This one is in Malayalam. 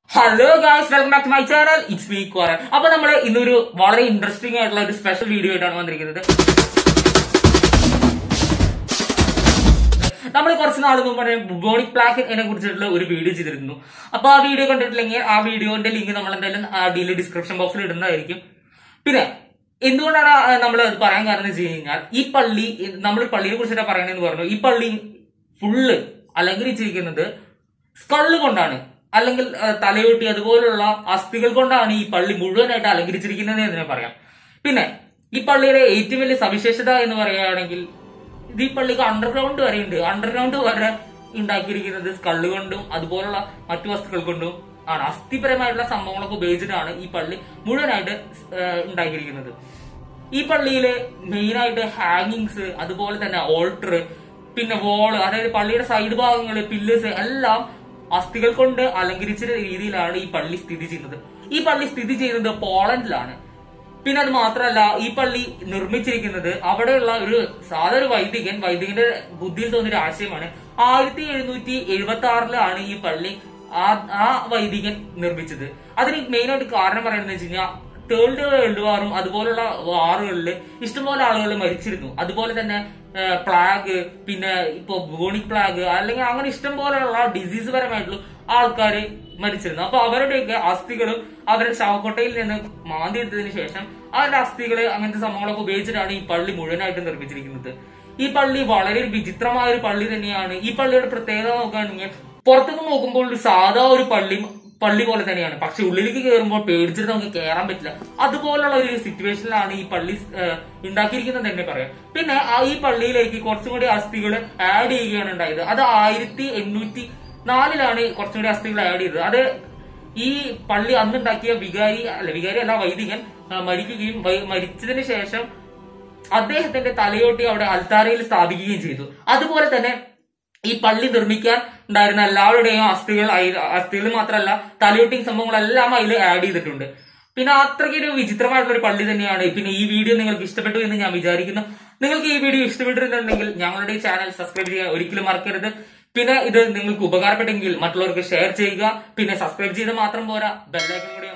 hello guys welcome back to my channel it's me ക്വാറൻ അപ്പൊ നമ്മൾ ഇന്നൊരു വളരെ ഇൻട്രസ്റ്റിംഗ് ആയിട്ടുള്ള ഒരു സ്പെഷ്യൽ വീഡിയോ ആയിട്ടാണ് വന്നിരിക്കുന്നത് നമ്മൾ കുറച്ച് നാൾ മുമ്പ് ബുബോണിക് പ്ലാക്കിനെ കുറിച്ചിട്ടുള്ള ഒരു വീഡിയോ ചെയ്തിരുന്നു അപ്പൊ ആ വീഡിയോ കണ്ടിട്ടില്ലെങ്കിൽ ആ വീഡിയോന്റെ ലിങ്ക് നമ്മൾ എന്തായാലും അടിയിൽ ഡിസ്ക്രിപ്ഷൻ ബോക്സിൽ ഇടുന്നതായിരിക്കും പിന്നെ എന്തുകൊണ്ടാണ് നമ്മൾ അത് പറയാൻ കാരണം എന്ന് വെച്ച് കഴിഞ്ഞാൽ ഈ പള്ളി നമ്മൾ പള്ളിയെ കുറിച്ചിട്ട് പറയണെന്ന് പറഞ്ഞു ഈ പള്ളി ഫുള്ള് അലങ്കരിച്ചിരിക്കുന്നത് സ്കള്ള് കൊണ്ടാണ് അല്ലെങ്കിൽ ആ, തലയൊട്ടി അതുപോലുള്ള അസ്ഥികൾ കൊണ്ടാണ് ഈ പള്ളി മുഴുവനായിട്ട് അലങ്കരിച്ചിരിക്കുന്നത് എന്ന് ഞാൻ പറയാം പിന്നെ ഈ പള്ളിയുടെ ഏറ്റവും വലിയ സവിശേഷത എന്ന് പറയുകയാണെങ്കിൽ ഇത് ഈ പള്ളിക്ക് അണ്ടർഗ്രൗണ്ട് വരെ ഉണ്ട് അണ്ടർഗ്രൗണ്ട് വരെ ഉണ്ടാക്കിയിരിക്കുന്നത് സ്കള്ള് കൊണ്ടും അതുപോലുള്ള മറ്റു വസ്തുക്കൾ കൊണ്ടും ആണ് അസ്ഥിപരമായിട്ടുള്ള സംഭവങ്ങളൊക്കെ ഉപയോഗിച്ചിട്ടാണ് ഈ പള്ളി മുഴുവനായിട്ട് ആ, ഉണ്ടാക്കിയിരിക്കുന്നത് ഈ പള്ളിയില് മെയിൻ ആയിട്ട് ഹാങ്ങിങ്സ് അതുപോലെ തന്നെ ഓൾട്ടർ പിന്നെ വോള് അതായത് പള്ളിയുടെ സൈഡ് ഭാഗങ്ങള് പില്ലേഴ്സ് എല്ലാം അസ്ഥികൾ കൊണ്ട് അലങ്കരിച്ച രീതിയിലാണ് ഈ പള്ളി സ്ഥിതി ചെയ്യുന്നത് ഈ പള്ളി സ്ഥിതി ചെയ്യുന്നത് പോളണ്ടിലാണ് പിന്നെ അത് മാത്രമല്ല ഈ പള്ളി നിർമ്മിച്ചിരിക്കുന്നത് അവിടെയുള്ള ഒരു സാധാ ഒരു വൈദികൻ വൈദികന്റെ ബുദ്ധിയിൽ തോന്നിയ ഒരു ആശയമാണ് ആയിരത്തി എഴുന്നൂറ്റി എഴുപത്തി ആറിലാണ് ഈ പള്ളി ആ ആ വൈദികൻ നിർമ്മിച്ചത് അതിന് മെയിൻ ആയിട്ട് കാരണം പറയുന്നത് വെച്ച് കഴിഞ്ഞാൽ തേർഡ് വേൾഡ് വാറും അതുപോലുള്ള വാറുകളിൽ ഇഷ്ടംപോലെ ആളുകൾ മരിച്ചിരുന്നു അതുപോലെ തന്നെ പ്ലാഗ് പിന്നെ ഇപ്പൊ ബോണിക് പ്ലാഗ് അല്ലെങ്കിൽ അങ്ങനെ ഇഷ്ടം പോലെയുള്ള ഡിസീസ് പരമായിട്ടുള്ള ആൾക്കാർ മരിച്ചിരുന്നു അപ്പൊ അവരുടെയൊക്കെ അസ്ഥികളും അവരുടെ ശവക്കൊട്ടയിൽ നിന്ന് മാന്തിയെടുത്തതിന് ശേഷം അവരുടെ അസ്ഥികള് അങ്ങനത്തെ സംഭവങ്ങളൊക്കെ ഉപയോഗിച്ചിട്ടാണ് ഈ പള്ളി മുഴുവനായിട്ട് നിർമ്മിച്ചിരിക്കുന്നത് ഈ പള്ളി വളരെ ഒരു വിചിത്രമായ ഒരു പള്ളി തന്നെയാണ് ഈ പള്ളിയുടെ പ്രത്യേകത നോക്കുകയാണെങ്കിൽ പുറത്തുനിന്ന് നോക്കുമ്പോൾ ഒരു സാധാ ഒരു പള്ളി പള്ളി പോലെ തന്നെയാണ് പക്ഷെ ഉള്ളിലേക്ക് കയറുമ്പോൾ പേടിച്ചിട്ട് നമുക്ക് കയറാൻ പറ്റില്ല അതുപോലുള്ള ഒരു സിറ്റുവേഷനിലാണ് ഈ പള്ളി ഏഹ്, ഉണ്ടാക്കിയിരിക്കുന്നത് തന്നെ പറയാം പിന്നെ ആ ഈ പള്ളിയിലേക്ക് കുറച്ചും കൂടി അസ്ഥികൾ ആഡ് ചെയ്യുകയാണ് ഉണ്ടായത് അത് ആയിരത്തി എണ്ണൂറ്റി നാലിലാണ് കുറച്ചും കൂടി അസ്ഥികൾ ആഡ് ചെയ്തത് അത് ഈ പള്ളി അന്നുണ്ടാക്കിയ വികാരി അല്ല വികാരി അല്ല വൈദികൻ ആ, മരിക്കുകയും വൈ- മരിച്ചതിന് ശേഷം അദ്ദേഹത്തിന്റെ തലയോട്ടി അവിടെ അൽത്താരയിൽ സ്ഥാപിക്കുകയും ചെയ്തു അതുപോലെ തന്നെ ഈ പള്ളി നിർമ്മിക്കാൻ ഉണ്ടായിരുന്ന എല്ലാവരുടെയും അസ്ഥികൾ അയി- അസ്ഥികൾ മാത്രമല്ല തലയൊട്ടിയും സംഭവങ്ങളെല്ലാം അതിൽ ആഡ് ചെയ്തിട്ടുണ്ട് പിന്നെ അത്രയ്ക്ക് ഒരു വിചിത്രമായിട്ടുള്ള ഒരു പള്ളി തന്നെയാണ് പിന്നെ ഈ വീഡിയോ നിങ്ങൾക്ക് ഇഷ്ടപ്പെട്ടു എന്ന് ഞാൻ വിചാരിക്കുന്നു നിങ്ങൾക്ക് ഈ വീഡിയോ ഇഷ്ടപ്പെട്ടിരുന്നുണ്ടെങ്കിൽ ഞങ്ങളുടെ ഈ ചാനൽ സബ്സ്ക്രൈബ് ചെയ്യാൻ ഒരിക്കലും മറക്കരുത് പിന്നെ ഇത് നിങ്ങൾക്ക് ഉപകാരപ്പെട്ടെങ്കിൽ മറ്റുള്ളവർക്ക് ഷെയർ ചെയ്യുക പിന്നെ സബ്സ്ക്രൈബ് ചെയ്ത് മാത്രം പോരാ ബെല്ലൈക്കൻ കൂടി